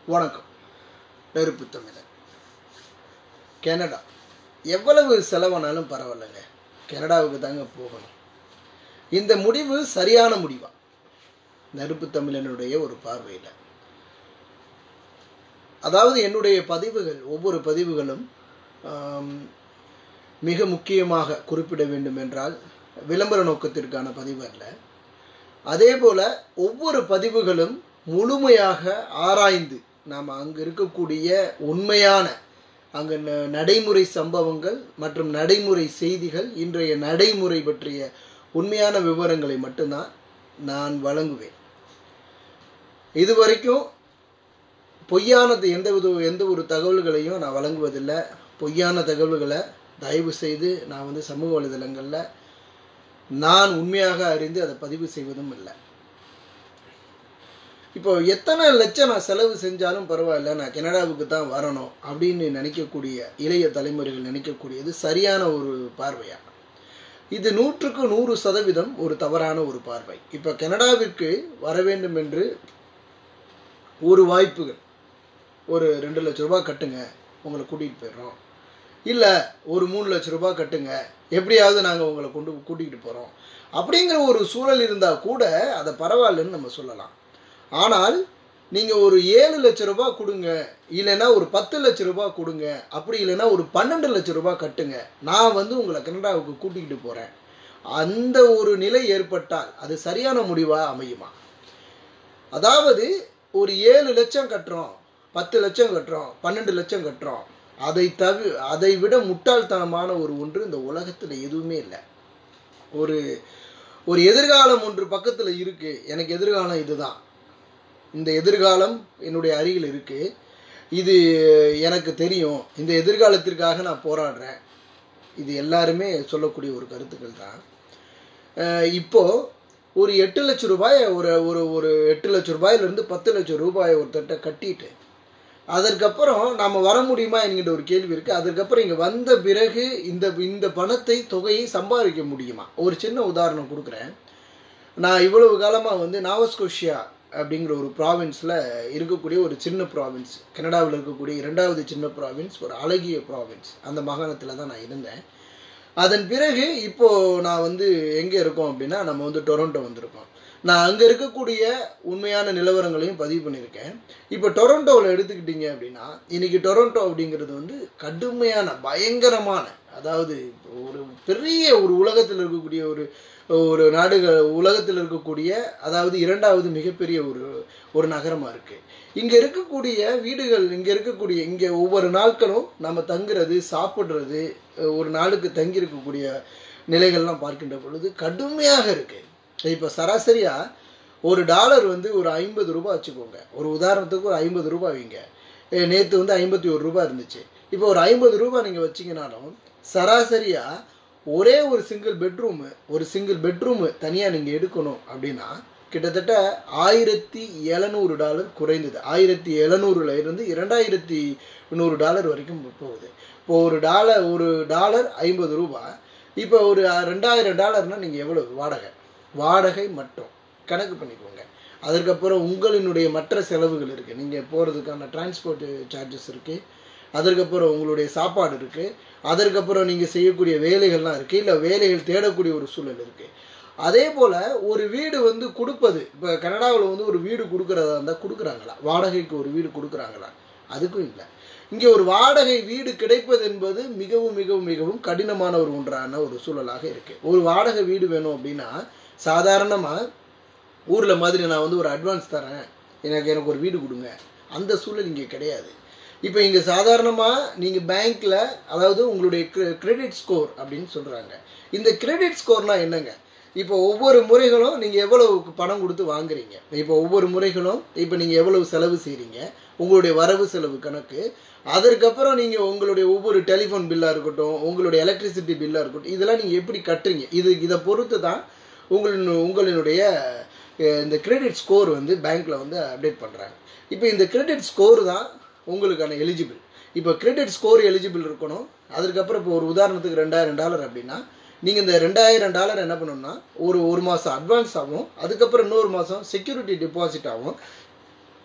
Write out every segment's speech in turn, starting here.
வணக்கம் நெருப்பு தமிழன் கனடா எவ்வளவு செலவானாலும் பரவாயில்லைங்க கனடாவுக்கு தாங்க போகணும் இந்த முடிவு சரியான முடிவா நெருப்பு தமிழனுடைய ஒரு பார்வையில் அதாவது என்னுடைய பதிவுகள் ஒவ்வொரு பதிவுகளும் ஆம், மிக முக்கியமாக குறிப்பிட வேண்டும் என்றால் விளம்பர நோக்கத்திற்கான பதிவு அல்ல அதே போல ஒவ்வொரு பதிவுகளும் முழுமையாக ஆராய்ந்து நாம் அங்கு இருக்கக்கூடிய உண்மையான அங்கு ந- நடைமுறை சம்பவங்கள் மற்றும் நடைமுறை செய்திகள் இன்றைய நடைமுறை பற்றிய உண்மையான விவரங்களை மட்டும்தான் நான் வழங்குவேன் இதுவரைக்கும் பொய்யானது எந்த வித எந்த ஒரு தகவல்களையும் நான் வழங்குவதில்லை பொய்யான தகவல்களை தயவு செய்து நான் வந்து சமூக வலைதளங்களில் நான் உண்மையாக அறிந்து அதை பதிவு செய்வதும் இல்லை இப்போ எத்தனை லட்சம் நான் செலவு செஞ்சாலும் பரவாயில்ல நான் கனடாவுக்கு தான் வரணும் அப்படின்னு நினைக்கக்கூடிய இளைய தலைமுறைகள் நினைக்கக்கூடியது சரியான ஒரு பார்வையா இது நூற்றுக்கு நூறு சதவீதம் ஒரு தவறான ஒரு பார்வை இப்போ கனடாவிற்கு வர வேண்டும் என்று ஒரு வாய்ப்புகள் ஒரு ரெண்டு லட்ச ரூபாய் கட்டுங்க உங்களை கூட்டிகிட்டு போயிடுறோம் இல்லை ஒரு மூணு லட்ச ரூபாய் கட்டுங்க எப்படியாவது நாங்கள் உங்களை கொண்டு கூட்டிகிட்டு போகிறோம் அப்படிங்கிற ஒரு சூழல் இருந்தால் கூட அதை பரவாயில்லன்னு நம்ம சொல்லலாம் ஆனால் நீங்கள் ஒரு ஏழு லட்ச ரூபாய் கொடுங்க இல்லைன்னா ஒரு பத்து லட்ச ரூபாய் கொடுங்க அப்படி இல்லைன்னா ஒரு பன்னெண்டு லட்ச ரூபாய் கட்டுங்க நான் வந்து உங்களை கனடாவுக்கு கூட்டிகிட்டு போகிறேன் அந்த ஒரு நிலை ஏற்பட்டால் அது சரியான முடிவாக அமையுமா அதாவது ஒரு ஏழு லட்சம் கட்டுறோம் பத்து லட்சம் கட்டுறோம் பன்னெண்டு லட்சம் கட்டுறோம் அதை தவி அதை விட முட்டாள்தனமான ஒரு ஒன்று இந்த உலகத்தில் எதுவுமே இல்லை ஒரு ஒரு எதிர்காலம் ஒன்று பக்கத்தில் இருக்கு எனக்கு எதிர்காலம் இதுதான் இந்த எதிர்காலம் என்னுடைய அருகில் இருக்கு இது எனக்கு தெரியும் இந்த எதிர்காலத்திற்காக நான் போராடுறேன் இது எல்லாருமே சொல்லக்கூடிய ஒரு கருத்துக்கள் தான் அஹ் இப்போ ஒரு எட்டு லட்ச ரூபாய் ஒரு ஒரு ஒரு எட்டு லட்ச ரூபாயிலிருந்து பத்து லட்சம் ரூபாய் ஒருத்தர்கிட்ட கட்டிட்டு அதற்கப்புறம் நாம வர முடியுமா என்கிற ஒரு கேள்வி இருக்கு அதற்கப்புறம் இங்க வந்த பிறகு இந்த இந்த பணத்தை தொகையை சம்பாதிக்க முடியுமா ஒரு சின்ன உதாரணம் கொடுக்குறேன் நான் இவ்வளவு காலமா வந்து நாவஸ்கோஷியா அப்படிங்கிற ஒரு ப்ராவின்ஸில் இருக்கக்கூடிய ஒரு சின்ன ப்ராவின்ஸ் கனடாவில் இருக்கக்கூடிய இரண்டாவது சின்ன ப்ராவின்ஸ் ஒரு அழகிய ப்ராவின்ஸ் அந்த மாகாணத்தில் தான் நான் இருந்தேன் அதன் பிறகு இப்போ நான் வந்து எங்கே இருக்கோம் அப்படின்னா நம்ம வந்து டொரண்டோ வந்திருக்கோம் நான் அங்கே இருக்கக்கூடிய உண்மையான நிலவரங்களையும் பதிவு பண்ணியிருக்கேன் இப்போ டொரண்டோவில் எடுத்துக்கிட்டீங்க அப்படின்னா இன்னைக்கு டொரண்டோ அப்படிங்கிறது வந்து கடுமையான பயங்கரமான அதாவது ஒரு பெரிய ஒரு உலகத்தில் இருக்கக்கூடிய ஒரு ஒரு நாடுகள் உலகத்தில் இருக்கக்கூடிய அதாவது இரண்டாவது மிகப்பெரிய ஒரு ஒரு நகரமாக இருக்குது இங்கே இருக்கக்கூடிய வீடுகள் இங்கே இருக்கக்கூடிய இங்கே ஒவ்வொரு நாட்களும் நம்ம தங்குறது சாப்பிட்றது ஒரு நாளுக்கு தங்கி இருக்கக்கூடிய நிலைகள்லாம் பார்க்கின்ற பொழுது கடுமையாக இருக்கு இப்போ சராசரியாக ஒரு டாலர் வந்து ஒரு ஐம்பது ரூபாய் வச்சுக்கோங்க ஒரு உதாரணத்துக்கு ஒரு ஐம்பது ரூபாய் வைங்க நேற்று வந்து ஐம்பத்தி ஒரு ரூபாய் இருந்துச்சு இப்போ ஒரு ஐம்பது ரூபாய் நீங்கள் வச்சிங்கனாலும் சராசரியாக ஒரே ஒரு சிங்கிள் பெட்ரூமு ஒரு சிங்கிள் பெட்ரூமு தனியாக நீங்கள் எடுக்கணும் அப்படின்னா கிட்டத்தட்ட ஆயிரத்தி எழுநூறு டாலர் குறைந்தது ஆயிரத்தி எழுநூறுல இருந்து இரண்டாயிரத்தி நூறு டாலர் வரைக்கும் போகுது இப்போ ஒரு டாலர் ஒரு டாலர் ஐம்பது ரூபாய் இப்போ ஒரு ரெண்டாயிரம் டாலர்னால் நீங்கள் எவ்வளவு வாடகை வாடகை மட்டும் கணக்கு பண்ணிக்கோங்க அதற்கப்புறம் உங்களினுடைய மற்ற செலவுகள் இருக்குது நீங்கள் போகிறதுக்கான டிரான்ஸ்போர்ட் சார்ஜஸ் இருக்குது அதற்கப்புறம் உங்களுடைய சாப்பாடு இருக்குது அதற்கப்புறம் நீங்கள் செய்யக்கூடிய வேலைகள்லாம் இருக்குது இல்லை வேலைகள் தேடக்கூடிய ஒரு சூழல் இருக்குது அதே போல் ஒரு வீடு வந்து கொடுப்பது இப்போ கனடாவில் வந்து ஒரு வீடு கொடுக்குறதா இருந்தால் கொடுக்குறாங்களா வாடகைக்கு ஒரு வீடு கொடுக்குறாங்களா அதுக்கும் இல்லை இங்கே ஒரு வாடகை வீடு கிடைப்பது என்பது மிகவும் மிகவும் மிகவும் கடினமான ஒரு ஒன்றான ஒரு சூழலாக இருக்குது ஒரு வாடகை வீடு வேணும் அப்படின்னா சாதாரணமாக ஊரில் மாதிரி நான் வந்து ஒரு அட்வான்ஸ் தரேன் எனக்கு எனக்கு ஒரு வீடு கொடுங்க அந்த சூழல் இங்கே கிடையாது இப்போ இங்கே சாதாரணமாக நீங்கள் பேங்க்கில் அதாவது உங்களுடைய கிரெடிட் ஸ்கோர் அப்படின்னு சொல்கிறாங்க இந்த கிரெடிட் ஸ்கோர்னால் என்னங்க இப்போ ஒவ்வொரு முறைகளும் நீங்கள் எவ்வளவு பணம் கொடுத்து வாங்குறீங்க இப்போ ஒவ்வொரு முறைகளும் இப்போ நீங்கள் எவ்வளவு செலவு செய்கிறீங்க உங்களுடைய வரவு செலவு கணக்கு அதற்கப்புறம் நீங்கள் உங்களுடைய ஒவ்வொரு டெலிஃபோன் பில்லாக இருக்கட்டும் உங்களுடைய எலக்ட்ரிசிட்டி பில்லாக இருக்கட்டும் இதெல்லாம் நீங்கள் எப்படி கட்டுறீங்க இது இதை பொறுத்து தான் உங்களின் உங்களினுடைய அஹ், இந்த கிரெடிட் ஸ்கோர் வந்து பேங்க்கில் வந்து அப்டேட் பண்ணுறாங்க இப்போ இந்த கிரெடிட் ஸ்கோர் தான் உங்களுக்கான எலிஜிபிள் இப்போ கிரெடிட் ஸ்கோர் எலிஜிபிள் இருக்கணும் அதுக்கப்புறம் இப்போ ஒரு உதாரணத்துக்கு ரெண்டாயிரம் டாலர் அப்படின்னா நீங்கள் இந்த ரெண்டாயிரம் டாலர் என்ன பண்ணணும்னா ஒரு ஒரு மாதம் அட்வான்ஸ் ஆகும் அதுக்கப்புறம் இன்னொரு மாதம் செக்யூரிட்டி டெபாசிட் ஆகும்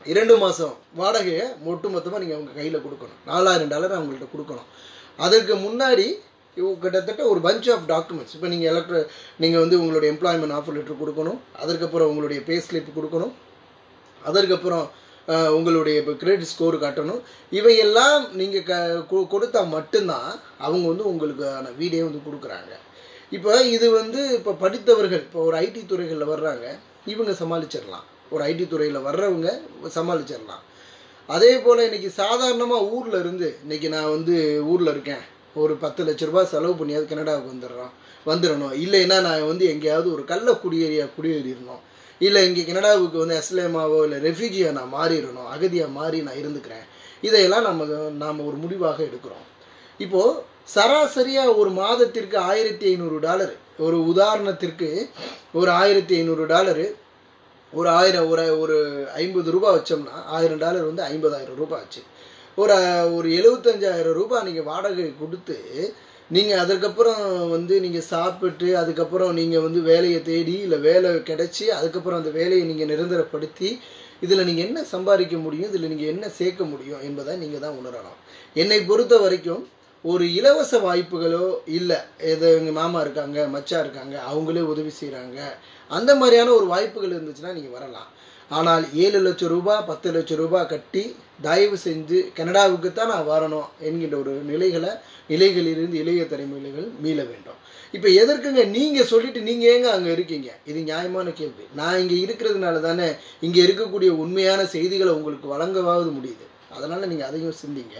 இரண்டு மாதம் வாடகையை ஒட்டுமொத்தமாக நீங்கள் உங்கள் கையில் கொடுக்கணும் நாலாயிரம் டாலர் அவங்கள்ட்ட கொடுக்கணும் அதற்கு முன்னாடி இவ- கிட்டத்தட்ட ஒரு பஞ்ச் ஆஃப் டாக்குமெண்ட்ஸ் இப்போ நீங்கள் எலக்ட்ர நீங்கள் வந்து உங்களுடைய எம்ப்ளாய்மெண்ட் ஆஃபர் லெட்டர் கொடுக்கணும் அதற்கப்புறம் உங்களுடைய பே ஸ்லிப் கொடுக்கணும் அதற்கப்புறம் அஹ், உங்களுடைய இப்போ கிரெடிட் ஸ்கோர் காட்டணும் இவையெல்லாம் நீங்கள் க கொ- கொடுத்தா மட்டும்தான் அவங்க வந்து உங்களுக்கான வீடே வந்து கொடுக்குறாங்க இப்போ இது வந்து இப்போ படித்தவர்கள் இப்போ ஒரு ஐடி துறைகளில் வர்றாங்க இவங்க சமாளிச்சிடலாம் ஒரு ஐடி துறையில் வர்றவங்க சமாளிச்சிடலாம் அதே போல் இன்னைக்கு சாதாரணமாக ஊரில் இருந்து இன்னைக்கு நான் வந்து ஊரில் இருக்கேன் ஒரு பத்து லட்ச ரூபாய் செலவு பண்ணியாவது கனடாவுக்கு வந்துடுறோம் வந்துடணும் இல்லைன்னா நான் வந்து எங்கேயாவது ஒரு கள்ள குடியேறியா குடியேறிடணும் இல்லை இங்கே கனடாவுக்கு வந்து அஸ்லேமாவோ இல்லை ரெஃப்யூஜியாக நான் மாறிடணும் அகதியாக மாறி நான் இருந்துக்கிறேன் இதையெல்லாம் நம்ம நாம் ஒரு முடிவாக எடுக்கிறோம் இப்போது சராசரியாக ஒரு மாதத்திற்கு ஆயிரத்தி ஐநூறு டாலர் ஒரு உதாரணத்திற்கு ஒரு ஆயிரத்தி ஐநூறு டாலரு ஒரு ஆயிரம் ஒரு ஒரு ஐம்பது ரூபாய் வச்சோம்னா ஆயிரம் டாலர் வந்து ஐம்பதாயிரம் ரூபாய் ஆச்சு ஒரு ஒரு எழுபத்தஞ்சாயிரம் ரூபாய் நீங்கள் வாடகை கொடுத்து நீங்கள் அதுக்கப்புறம் வந்து நீங்கள் சாப்பிட்டு அதுக்கப்புறம் நீங்கள் வந்து வேலையை தேடி இல்லை வேலை கிடைச்சி அதுக்கப்புறம் அந்த வேலையை நீங்கள் நிரந்தரப்படுத்தி இதில் நீங்கள் என்ன சம்பாதிக்க முடியும் இதில் நீங்கள் என்ன சேர்க்க முடியும் என்பதை நீங்கள் தான் உணரணும் என்னை பொறுத்த வரைக்கும் ஒரு இலவச வாய்ப்புகளோ இல்லை ஏதோ எங்கள் மாமா இருக்காங்க மச்சா இருக்காங்க அவங்களே உதவி செய்கிறாங்க அந்த மாதிரியான ஒரு வாய்ப்புகள் இருந்துச்சுன்னா நீங்கள் வரலாம் ஆனால் ஏழு லட்சம் ரூபாய் பத்து லட்சம் ரூபாய் கட்டி தயவு செஞ்சு கனடாவுக்கு தான் நான் வரணும் என்கின்ற ஒரு நிலைகளை நிலைகளிலிருந்து இளைய தலைமுறைகள் மீள வேண்டும் இப்போ எதற்குங்க நீங்கள் சொல்லிட்டு நீங்கள் ஏங்க அங்கே இருக்கீங்க இது நியாயமான கேள்வி நான் இங்கே இருக்கிறதுனால தானே இங்கே இருக்கக்கூடிய உண்மையான செய்திகளை உங்களுக்கு வழங்கவாவது முடியுது அதனால் நீங்கள் அதையும் சிந்திங்க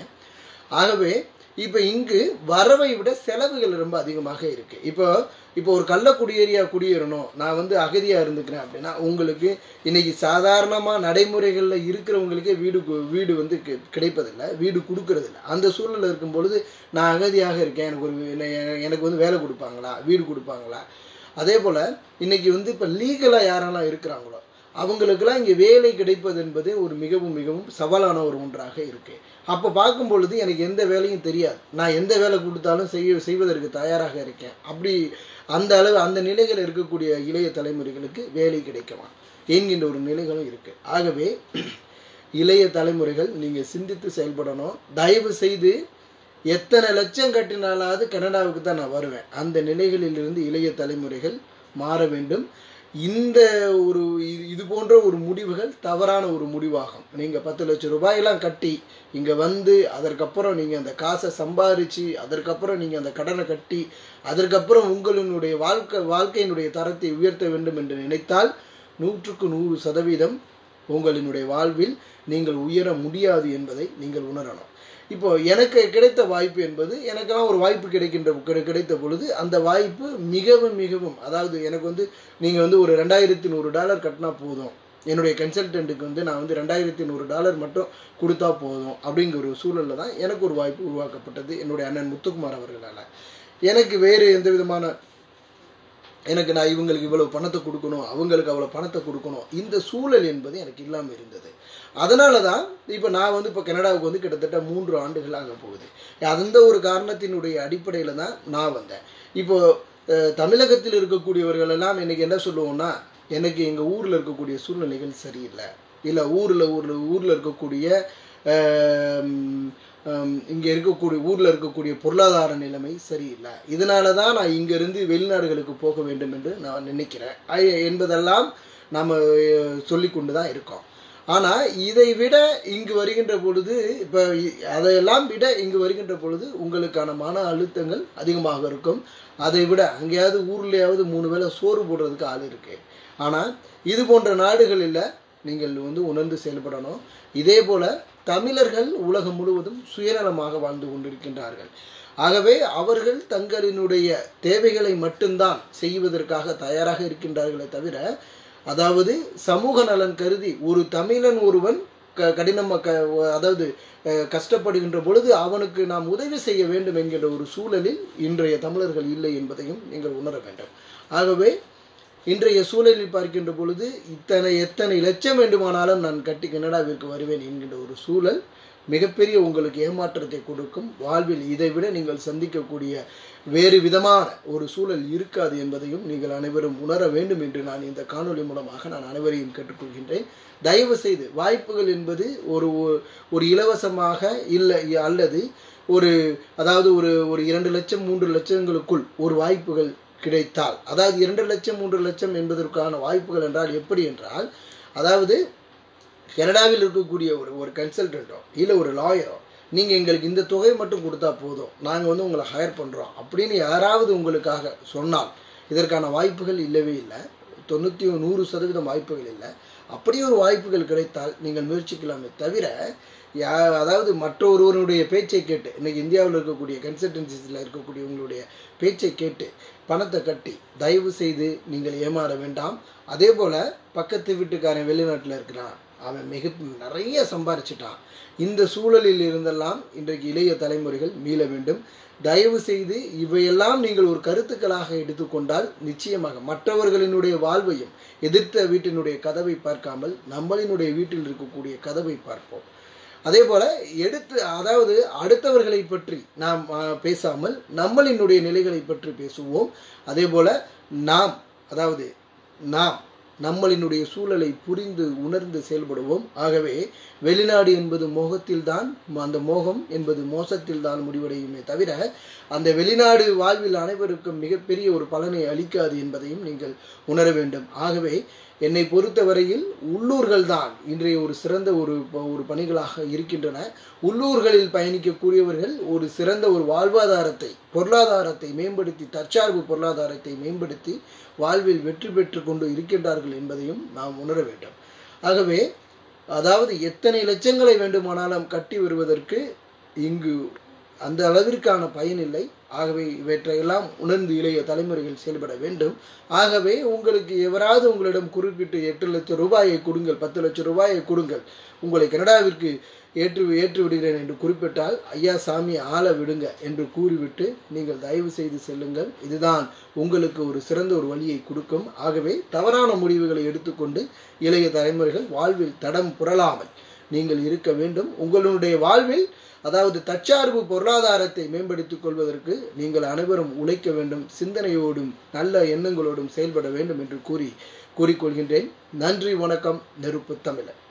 ஆகவே இப்போ இங்கு வரவை விட செலவுகள் ரொம்ப அதிகமாக இருக்கு இப்போ இப்போ ஒரு கள்ள குடியேறியா குடியேறணும் நான் வந்து அகதியா இருந்துக்கிறேன் அப்படின்னா உங்களுக்கு இன்னைக்கு சாதாரணமா நடைமுறைகள்ல இருக்கிறவங்களுக்கே வீடு கு- வீடு வந்து கி- கிடைப்பதில்லை வீடு கொடுக்கறதில்ல அந்த சூழ்நிலை இருக்கும் பொழுது நான் அகதியாக இருக்கேன் எனக்கு ஒரு வீ- என- எனக்கு வந்து வேலை கொடுப்பாங்களா வீடு கொடுப்பாங்களா அதே போல இன்னைக்கு வந்து இப்போ லீகலாக யாரெல்லாம் இருக்கிறாங்களோ அவங்களுக்கெல்லாம் இங்கே வேலை கிடைப்பது என்பது ஒரு மிகவும் மிகவும் சவாலான ஒரு ஒன்றாக இருக்கு அப்போ பார்க்கும் பொழுது எனக்கு எந்த வேலையும் தெரியாது நான் எந்த வேலை கொடுத்தாலும் செய்ய செய்வதற்கு தயாராக இருக்கேன் அப்படி அந்த அளவு அந்த நிலைகள் இருக்கக்கூடிய இளைய தலைமுறைகளுக்கு வேலை கிடைக்குமா என்கின்ற ஒரு நிலைகளும் இருக்கு ஆகவே இளைய தலைமுறைகள் நீங்கள் சிந்தித்து செயல்படணும் தயவு செய்து எத்தனை லட்சம் கட்டினாலாவது கனடாவுக்கு தான் நான் வருவேன் அந்த நிலைகளிலிருந்து இளைய தலைமுறைகள் மாற வேண்டும் இந்த ஒரு இது- இது போன்ற ஒரு முடிவுகள் தவறான ஒரு முடிவாகும் நீங்கள் பத்து லட்சம் ரூபாயெல்லாம் கட்டி இங்கே வந்து அதற்கப்புறம் நீங்கள் அந்த காசை சம்பாரித்து அதற்கப்புறம் நீங்கள் அந்த கடனை கட்டி அதற்கப்புறம் உங்களினுடைய வாழ்க்கை வாழ்க்கையினுடைய தரத்தை உயர்த்த வேண்டும் என்று நினைத்தால் நூற்றுக்கு நூறு சதவீதம் உங்களினுடைய வாழ்வில் நீங்கள் உயர முடியாது என்பதை நீங்கள் உணரணும் இப்போ எனக்கு கிடைத்த வாய்ப்பு என்பது எனக்கெல்லாம் ஒரு வாய்ப்பு கிடைக்கின்ற கிடை- கிடைத்த பொழுது அந்த வாய்ப்பு மிகவும் மிகவும் அதாவது எனக்கு வந்து நீங்கள் வந்து ஒரு ரெண்டாயிரத்தி நூறு டாலர் கட்டினா போதும் என்னுடைய கன்சல்டண்ட்டுக்கு வந்து நான் வந்து ரெண்டாயிரத்தி நூறு டாலர் மட்டும் கொடுத்தா போதும் அப்படிங்கிற ஒரு சூழலில் தான் எனக்கு ஒரு வாய்ப்பு உருவாக்கப்பட்டது என்னுடைய அண்ணன் முத்துக்குமார் அவர்களால் எனக்கு வேறு எந்த விதமான எனக்கு நான் இவங்களுக்கு இவ்வளவு பணத்தை கொடுக்கணும் அவங்களுக்கு அவ்வளோ பணத்தை கொடுக்கணும் இந்த சூழல் என்பது எனக்கு இல்லாமல் இருந்தது அதனால தான் இப்போ நான் வந்து இப்போ கனடாவுக்கு வந்து கிட்டத்தட்ட மூன்று ஆண்டுகள் ஆக போகுது அந்த ஒரு காரணத்தினுடைய அடிப்படையில் தான் நான் வந்தேன் இப்போ அஹ், தமிழகத்தில் இருக்கக்கூடியவர்கள் எல்லாம் இன்னைக்கு என்ன சொல்லுவோம்னா எனக்கு எங்கள் ஊரில் இருக்கக்கூடிய சூழ்நிலைகள் சரியில்லை இல்லை ஊரில் ஊரில் ஊரில் இருக்கக்கூடிய இங்கே இருக்கக்கூடிய ஊரில் இருக்கக்கூடிய பொருளாதார நிலைமை சரியில்லை இதனால தான் நான் இங்கேருந்து வெளிநாடுகளுக்கு போக வேண்டும் என்று நான் நினைக்கிறேன் ஐ- என்பதெல்லாம் நாம் சொல்லிக்கொண்டு தான் இருக்கோம் ஆனால் இதை விட இங்கு வருகின்ற பொழுது இப்போ அதையெல்லாம் விட இங்கு வருகின்ற பொழுது உங்களுக்கான மன அழுத்தங்கள் அதிகமாக இருக்கும் அதை விட அங்கேயாவது ஊர்லேயாவது மூணு வேளை சோறு போடுறதுக்கு ஆள் இருக்கு ஆனால் இது போன்ற நாடுகளில் நீங்கள் வந்து உணர்ந்து செயல்படணும் இதே போல தமிழர்கள் உலகம் முழுவதும் சுயநலமாக வாழ்ந்து கொண்டிருக்கின்றார்கள் ஆகவே அவர்கள் தங்களினுடைய தேவைகளை மட்டும்தான் செய்வதற்காக தயாராக இருக்கின்றார்களே தவிர அதாவது சமூக நலன் கருதி ஒரு தமிழன் ஒருவன் க கடினமாக க அதாவது அஹ், கஷ்டப்படுகின்ற பொழுது அவனுக்கு நாம் உதவி செய்ய வேண்டும் என்கின்ற ஒரு சூழலில் இன்றைய தமிழர்கள் இல்லை என்பதையும் நீங்கள் உணர வேண்டும் ஆகவே இன்றைய சூழலில் பார்க்கின்ற பொழுது இத்தனை எத்தனை லட்சம் வேண்டுமானாலும் நான் கட்டி கனடாவிற்கு வருவேன் என்கின்ற ஒரு சூழல் மிகப்பெரிய உங்களுக்கு ஏமாற்றத்தை கொடுக்கும் வாழ்வில் இதை விட நீங்கள் சந்திக்கக்கூடிய வேறு விதமான ஒரு சூழல் இருக்காது என்பதையும் நீங்கள் அனைவரும் உணர வேண்டும் என்று நான் இந்த காணொளி மூலமாக நான் அனைவரையும் கேட்டுக்கொள்கின்றேன் தயவு செய்து வாய்ப்புகள் என்பது ஒரு ஒரு இலவசமாக இல்லை அல்லது ஒரு அதாவது ஒரு ஒரு இரண்டு லட்சம் மூன்று லட்சங்களுக்குள் ஒரு வாய்ப்புகள் கிடைத்தால் அதாவது இரண்டு லட்சம் மூன்று லட்சம் என்பதற்கான வாய்ப்புகள் என்றால் எப்படி என்றால் அதாவது கனடாவில் இருக்கக்கூடிய ஒரு ஒரு கன்சல்டண்ட்டோ இல்லை ஒரு லாயரோ நீங்கள் எங்களுக்கு இந்த தொகையை மட்டும் கொடுத்தா போதும் நாங்கள் வந்து உங்களை ஹையர் பண்ணுறோம் அப்படின்னு யாராவது உங்களுக்காக சொன்னால் இதற்கான வாய்ப்புகள் இல்லவே இல்லை தொண்ணூற்றி நூறு சதவீதம் வாய்ப்புகள் இல்லை அப்படியே ஒரு வாய்ப்புகள் கிடைத்தால் நீங்கள் முயற்சிக்கலாமே தவிர யா அதாவது மற்றொருவருடைய பேச்சை கேட்டு இன்னைக்கு இந்தியாவில் இருக்கக்கூடிய கன்சல்டன்சிஸில் இருக்கக்கூடிய உங்களுடைய பேச்சை கேட்டு பணத்தை கட்டி தயவு செய்து நீங்கள் ஏமாற வேண்டாம் அதே போல் பக்கத்து வீட்டுக்காரன் வெளிநாட்டில் இருக்கிறான் அவன் மிக நிறைய சம்பாரிச்சிட்டான் இந்த சூழலில் இருந்தெல்லாம் இன்றைக்கு இளைய தலைமுறைகள் மீள வேண்டும் தயவு செய்து இவையெல்லாம் நீங்கள் ஒரு கருத்துக்களாக எடுத்துக்கொண்டால் நிச்சயமாக மற்றவர்களினுடைய வாழ்வையும் எதிர்த்த வீட்டினுடைய கதவை பார்க்காமல் நம்மளினுடைய வீட்டில் இருக்கக்கூடிய கதவை பார்ப்போம் அதே போல எடுத்து அதாவது அடுத்தவர்களை பற்றி நாம் பேசாமல் நம்மளினுடைய நிலைகளை பற்றி பேசுவோம் அதே போல நாம் அதாவது நாம் நம்மளினுடைய சூழலை புரிந்து உணர்ந்து செயல்படுவோம் ஆகவே வெளிநாடு என்பது மோகத்தில் தான் அந்த மோகம் என்பது மோசத்தில் தான் முடிவடையுமே தவிர அந்த வெளிநாடு வாழ்வில் அனைவருக்கும் மிகப்பெரிய ஒரு பலனை அளிக்காது என்பதையும் நீங்கள் உணர வேண்டும் ஆகவே என்னை பொறுத்தவரையில் உள்ளூர்கள் தான் இன்றைய ஒரு சிறந்த ஒரு ஒரு பணிகளாக இருக்கின்றன உள்ளூர்களில் பயணிக்கக்கூடியவர்கள் ஒரு சிறந்த ஒரு வாழ்வாதாரத்தை பொருளாதாரத்தை மேம்படுத்தி தற்சார்பு பொருளாதாரத்தை மேம்படுத்தி வாழ்வில் வெற்றி பெற்று கொண்டு இருக்கின்றார்கள் என்பதையும் நாம் உணர வேண்டும் ஆகவே அதாவது எத்தனை லட்சங்களை வேண்டுமானாலும் கட்டி வருவதற்கு இங்கு அந்த அளவிற்கான பயன் இல்லை ஆகவே இவற்றையெல்லாம் உணர்ந்து இளைய தலைமுறைகள் செயல்பட வேண்டும் ஆகவே உங்களுக்கு எவராது உங்களிடம் குறிப்பிட்டு எட்டு லட்சம் ரூபாயை கொடுங்கள் பத்து லட்சம் ரூபாயை கொடுங்கள் உங்களை கனடாவிற்கு ஏற்று ஏற்று விடுகிறேன் என்று குறிப்பிட்டால் ஐயா சாமி ஆள விடுங்க என்று கூறிவிட்டு நீங்கள் தயவு செய்து செல்லுங்கள் இதுதான் உங்களுக்கு ஒரு சிறந்த ஒரு வழியை கொடுக்கும் ஆகவே தவறான முடிவுகளை எடுத்துக்கொண்டு இளைய தலைமுறைகள் வாழ்வில் தடம் புரளாமல் நீங்கள் இருக்க வேண்டும் உங்களுடைய வாழ்வில் அதாவது தற்சார்பு பொருளாதாரத்தை மேம்படுத்திக் கொள்வதற்கு நீங்கள் அனைவரும் உழைக்க வேண்டும் சிந்தனையோடும் நல்ல எண்ணங்களோடும் செயல்பட வேண்டும் என்று கூறி கூறிக்கொள்கின்றேன் நன்றி வணக்கம் நெருப்பு தமிழன்